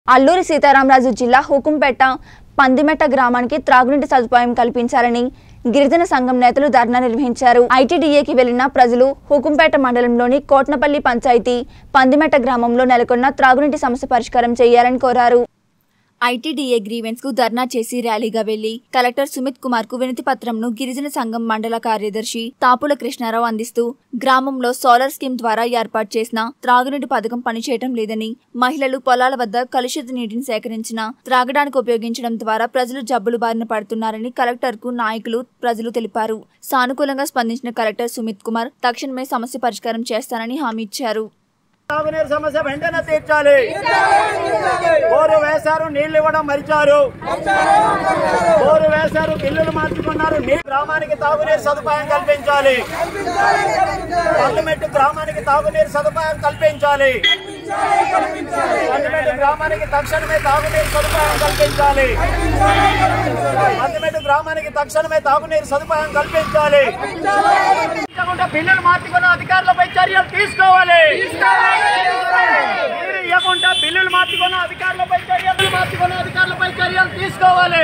అల్లూరి సీతారామరాజు జిల్లా హుకుంపేట పందిమెట్ట గ్రామానికి త్రాగునీటి సదుపాయం కల్పించాలని గిరిజన సంఘం నేతలు ధర్నా నిర్వహించారు ఐటీడీఏకి వెళ్లిన ప్రజలు హుకుంపేట మండలంలోని కోట్నపల్లి పంచాయతీ పందిమెట్ట గ్రామంలో నెలకొన్న త్రాగునీటి సమస్య పరిష్కారం చేయాలని కోరారు ఐటీడీఏ గ్రీవెన్స్ కు ధర్నా చేసి ర్యాలీగా వెళ్లి కలెక్టర్ సుమిత్ కుమార్ కు వినతి పత్రంను గిరిజన సంఘం మండల కార్యదర్శి తాపుల కృష్ణారావు అందిస్తూ గ్రామంలో సోలార్ స్కీమ్ ద్వారా ఏర్పాటు చేసిన త్రాగునీటి పథకం పనిచేయటం లేదని మహిళలు పొలాల వద్ద కలుషిత నీటిని సేకరించిన త్రాగడానికి ఉపయోగించడం ద్వారా ప్రజలు జబ్బులు బారిన పడుతున్నారని కలెక్టర్ కు నాయకులు ప్రజలు తెలిపారు సానుకూలంగా స్పందించిన కలెక్టర్ సుమిత్ కుమార్ తక్షణమే సమస్య పరిష్కారం చేస్తానని హామీ ఇచ్చారు తాగునీరు సమస్య వెంటనే తీర్చాలి బోరు వేశారు నీళ్లు ఇవ్వడం మరిచారు బోరు వేశారు బిల్లులు మార్చుకున్నారు నీళ్ళు గ్రామానికి తాగునీరు సదుపాయం కల్పించాలి పండుమెట్టు గ్రామానికి తాగునీరు సదుపాయం కల్పించాలి పండుమెట్టు గ్రామానికి తక్షణమే తాగునీరు సదుపాయం కల్పించాలి పండుమెట్టు గ్రామానికి తక్షణమే తాగునీరు సదుపాయం కల్పించాలి ఇవ్వకుండా బిల్లులు మార్చుకున్న అధికారులపై చర్యలు తీసుకోవాలి నీరు ఇవ్వకుండా బిల్లులు మార్చుకున్న అధికారులపై చర్యలు మార్చుకున్న అధికారులపై చర్యలు తీసుకోవాలి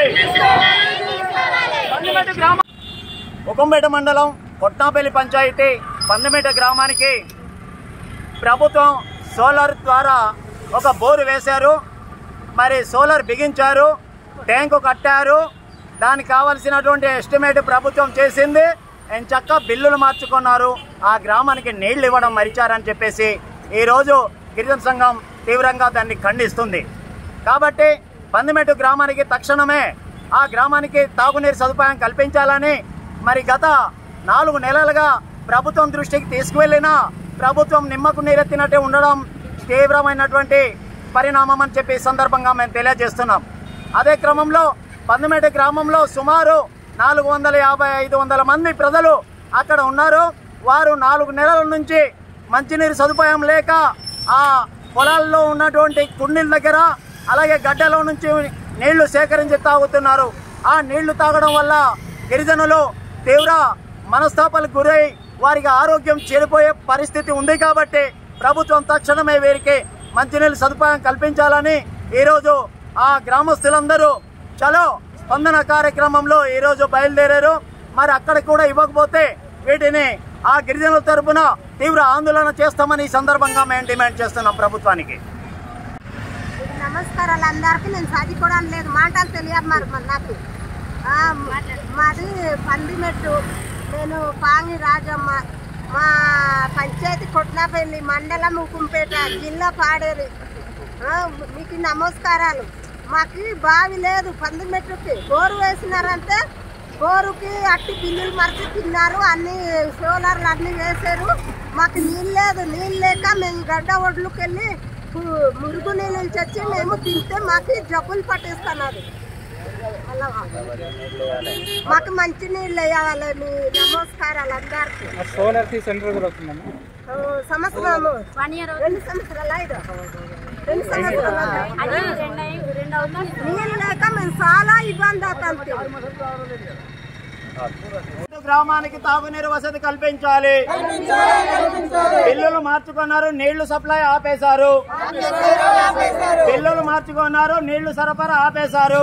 పందిమేట గ్రామం ఉకంపేట మండలం కొట్నాపల్లి పంచాయతీ పందిమేట గ్రామానికి ప్రభుత్వం సోలార్ ద్వారా ఒక బోరు వేశారు మరి సోలార్ బిగించారు ట్యాంకు కట్టారు దానికి కావలసినటువంటి ఎస్టిమేట్ ప్రభుత్వం చేసింది చక్క బిల్లులు మార్చుకున్నారు ఆ గ్రామానికి నీళ్లు ఇవ్వడం మరిచారని చెప్పేసి ఈరోజు గిరిజన సంఘం తీవ్రంగా దాన్ని ఖండిస్తుంది కాబట్టి పందిమెట్టు గ్రామానికి తక్షణమే ఆ గ్రామానికి తాగునీరు సదుపాయం కల్పించాలని మరి గత నాలుగు నెలలుగా ప్రభుత్వం దృష్టికి తీసుకువెళ్ళినా ప్రభుత్వం నిమ్మకు నీరెత్తినట్టే ఉండడం తీవ్రమైనటువంటి పరిణామం అని చెప్పి ఈ సందర్భంగా మేము తెలియజేస్తున్నాం అదే క్రమంలో పందిమేట గ్రామంలో సుమారు నాలుగు వందల యాభై ఐదు వందల మంది ప్రజలు అక్కడ ఉన్నారు వారు నాలుగు నెలల నుంచి మంచినీరు సదుపాయం లేక ఆ పొలాల్లో ఉన్నటువంటి కుండీల దగ్గర అలాగే గడ్డలో నుంచి నీళ్లు సేకరించి తాగుతున్నారు ఆ నీళ్లు తాగడం వల్ల గిరిజనులు తీవ్ర మనస్తాపాలకు గురై వారికి ఆరోగ్యం చెడిపోయే పరిస్థితి ఉంది కాబట్టి ప్రభుత్వం తక్షణమే వీరికి మంచినీళ్ళు సదుపాయం కల్పించాలని ఈరోజు ఆ గ్రామస్తులందరూ చలో స్పందన కార్యక్రమంలో ఈరోజు బయలుదేరారు మరి అక్కడ కూడా ఇవ్వకపోతే వీటిని ఆ గిరిజనుల తరపున తీవ్ర ఆందోళన చేస్తామని ఈ సందర్భంగా మేము డిమాండ్ చేస్తున్నాం ప్రభుత్వానికి నమస్కారాలు అందరికీ నేను చదువుకోవడం లేదు మాటలు తెలియదు మరి మరి నాకు ఆ, మాది పందిమెట్టు నేను పాంగి రాజమ్మ మా పంచాయతీ కొట్లపల్లి మండలం ఉకుంపేట జిల్లా పాడేరు ఆ, మీకు నమస్కారాలు మాకు బావి లేదు పందిమెట్టుకి బోరు వేసినారంటే బోరుకి అట్టి బిల్లులు మరిచి తిన్నారు అన్ని సోలార్లు అన్ని వేసారు మాకు నీళ్ళు లేదు నీళ్ళు లేక మేము గడ్డ ఒడ్లుకి వెళ్ళి పు- మురుగు నీళ్ళు తెచ్చి మేము తింటే మాకు జబ్బులు పట్టేస్తున్నారు అలా మాకు మంచి నీళ్ళు వేయాలి మీ నమస్కారాలు అందరికి సోలార్ కి సెంటర్ కూడా వస్తుందమ్మా సంవత్సరము రెండు సంవత్సరాలు ఐదు రెండు సంవత్సరాలు నీళ్ళు లేక మేము చాలా ఇబ్బంది అవుతుంది గ్రామానికి తాగునీరు వసతి కల్పించాలి బిల్లులు మార్చుకున్నారు నీళ్లు సప్లై ఆపేశారు బిల్లులు మార్చుకున్నారు నీళ్లు సరఫరా ఆపేశారు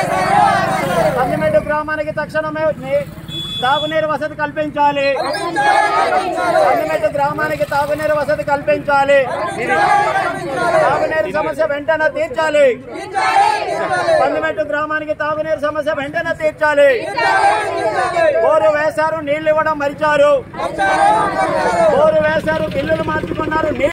పందిమెట్టు గ్రామానికి తక్షణమే నీ- తాగునీరు వసతి కల్పించాలి పందిమెట్టు గ్రామానికి తాగునీరు వసతి కల్పించాలి తాగునీరు సమస్య వెంటనే తీర్చాలి పందిమెట్టు గ్రామానికి తాగునీరు సమస్య వెంటనే తీర్చాలి బోరు వేశారు నీళ్లు ఇవ్వడం మరిచారు బోరు వేశారు బిల్లులు మార్చుకున్నారు నీళ్లు